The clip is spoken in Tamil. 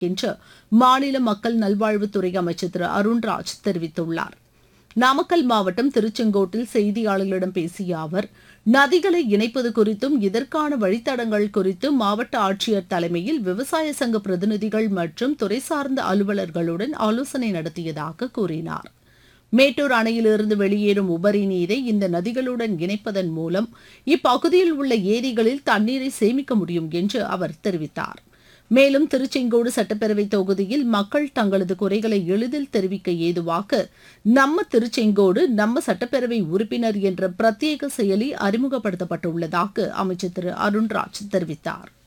என்று மாநில மக்கள் நல்வாழ்வுத்துறை அமைச்சர் திரு அருண்ராஜ் தெரிவித்துள்ளார் நாமக்கல் மாவட்டம் திருச்செங்கோட்டில் செய்தியாளர்களிடம் பேசிய அவர் நதிகளை இணைப்பது குறித்தும் இதற்கான வழித்தடங்கள் குறித்தும் மாவட்ட ஆட்சியர் தலைமையில் விவசாய சங்க பிரதிநிதிகள் மற்றும் துறை சார்ந்த அலுவலர்களுடன் ஆலோசனை நடத்தியதாக கூறினார் மேட்டூர் அணையிலிருந்து வெளியேறும் உபரி நீரை இந்த நதிகளுடன் இணைப்பதன் மூலம் இப்பகுதியில் உள்ள ஏரிகளில் தண்ணீரை சேமிக்க முடியும் என்று அவர் தெரிவித்தார் மேலும் திருச்செங்கோடு சட்டப்பேரவை தொகுதியில் மக்கள் தங்களது குறைகளை எளிதில் தெரிவிக்க ஏதுவாக நம்ம திருச்செங்கோடு நம்ம சட்டப்பேரவை உறுப்பினர் என்ற பிரத்யேக செயலி அறிமுகப்படுத்தப்பட்டுள்ளதாக அமைச்சர் திரு அருண்ராஜ் தெரிவித்தார்